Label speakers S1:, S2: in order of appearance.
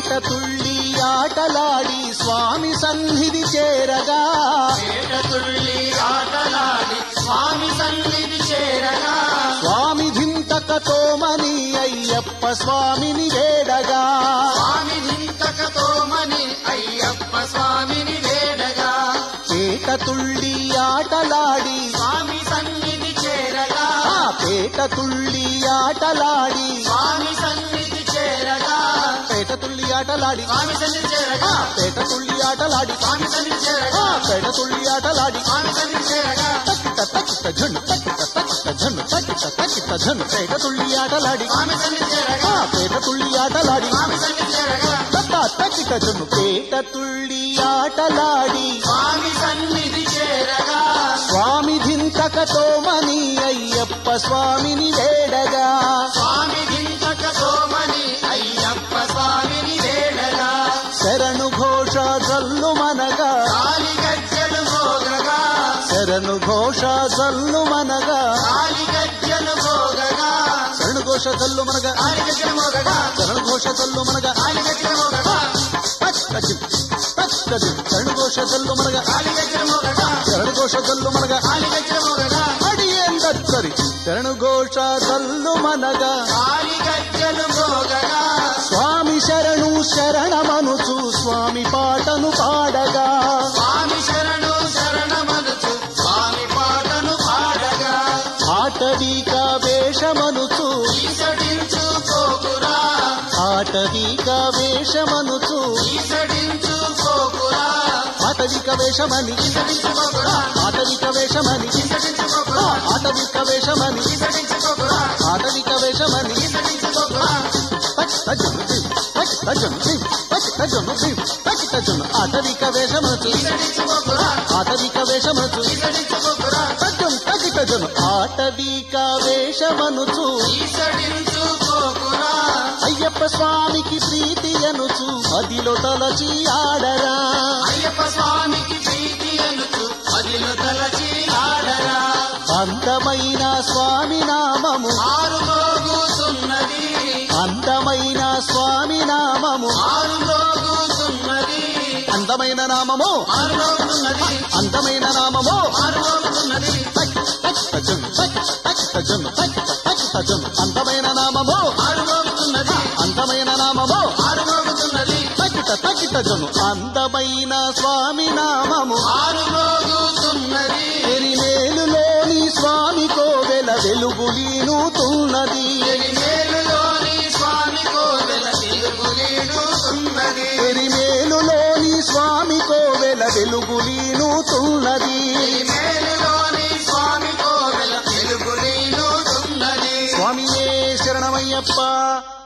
S1: పేట తుళ్ళి ఆటలాడి స్వామి సన్నిధి చేరగా
S2: పేట తుళ్ళి ఆటలాడి స్వామి సన్నిధి చేరగా
S1: స్వామి ధింతకతోమని అయ్యప్ప స్వామిని వేడగా
S2: స్వామి దింతకతో మని అయ్యప్ప స్వామిని వేడగా
S1: పేట తుళ్ళి ఆటలాడి
S2: స్వామి సన్నిధి చేరగా
S1: ఆ పేట తుళ్ళి ఆటలాడి
S2: స్వామి సన్నిధి చేరగా
S1: పేట తుళ్ళి ఆటలాడి
S2: స్వామి సన్నిధి చేరగా
S1: ఆ పేట తుళ్ళి ఆటలాడి
S2: స్వామి సన్నిధి చేరగా
S1: ఆ పేట తుళ్ళి ఆటలాడి
S2: స్వామి సన్నిధి చేరగా
S1: తక్కిట తక్కిట జన్ను తక్కిట తక్కిట జన్ను తక్కిట తక్కిట జన్ను పేట తుళ్ళి ఆటలాడి
S2: స్వామి సన్నిధి చేరగా
S1: ఆ పేట తుళ్ళి ఆటలాడి
S2: స్వామి సన్నిధి చేరగా
S1: తక్క తక్కిట జన్ను పేట తుళ్ళి ఆటలాడి
S2: స్వామి సన్నిధి చేరగా
S1: స్వామి ధింతకతో మని అయ్యప్ప స్వామిని వేడగా
S2: స్వామి దింతకతో మని అయ్యప్ప స్వామిని వేడగా
S1: శరణు ఘోష జల్లు మనగా
S2: కాలి గజ్జలు మోగగా
S1: శరణు ఘోష జల్లు మనగా
S2: కాలి గజ్జలు మోగగా
S1: శరణు ఘోష జల్లు మనగా
S2: కాలి గజ్జలు మోగగా
S1: శరణు ఘోష జల్లు మనగా
S2: కాలి గజ్జలు మోగగా
S1: తక్కజిం తక్కజిం శరణు ఘోష జల్లు మనగా
S2: కాలి గజ్జలు మోగగా
S1: శరణు ఘోష జల్లు మనగా
S2: కాలి గజ్జలు మోగగా
S1: అడియేందచ్చరి శరణు ఘోష జల్లు మనగా
S2: కాలి గజ్జలు మోగగా
S1: స్వామి శరణు శరణమనుచు స్వామి పాటను పాడగా
S2: స్వామి శరణు శరణమనుచు స్వామి పాటను పాడగా
S1: ఆటవీక వేషమనుచు
S2: ఈసడించు పోకురా
S1: ఆటవీక వేషమనుచు
S2: ఈసడించు పోకురా
S1: ఆటవిక వేషమని
S2: ఈసడించు పోకురా
S1: ఆటవిక వేషమని
S2: ఈసడించు పోకురా
S1: ఆటవిక వేషమని
S2: ఈసడించు పోకురా
S1: ఆటవిక వేషమని
S2: ఈసడించు పోకురా
S1: ఆటవిక వేషమను
S2: ఈసడించు పోకురా
S1: ఆటవిక వేషమను
S2: ఈసడించు పోకురా
S1: తజ్జం తగిటజను ఆటవిక వేషమనుచు
S2: ఈసడించు పోకురా
S1: అయ్యప్ప స్వామికి ప్రీతి అనుచు అదిలో తలచి ఆడరా
S2: అయ్యప్ప స్వామికి ప్రీతి అనుచు అదిలో తలచి ఆడరా
S1: అందమైన స్వామి నామము
S2: ఆరు మోగుతున్నది
S1: అందమైన స్వామి నామము
S2: ఆరు మోగుతున్నది
S1: అందమైన నామము
S2: ఆరు మోగుతున్నది
S1: అందమైన నామము
S2: ఆరు మోగుతున్నది
S1: తజ్జను తజ్జను తజ్జను అందమైన నామము
S2: ఆరు మోగుతున్నది
S1: అందమైన నామము
S2: ఆరు మోగుతున్నది
S1: తగిట తగిట జను అందమైన స్వామి నామము
S2: ఆరు మోగుతున్నది
S1: ఎరిమేలులోని స్వామి కోవెల వెలుగులీనుతున్నది
S2: మేలులోని స్వామి కోవెల వెలుగులీడుతున్నది
S1: ఎరిమేలులోని స్వామి కోవెల వెలుగులీనుతున్నది
S2: మేలులోని స్వామి కోవెల వెలుగులీడుతున్నది
S1: స్వామియే శరణమయ్యప్ప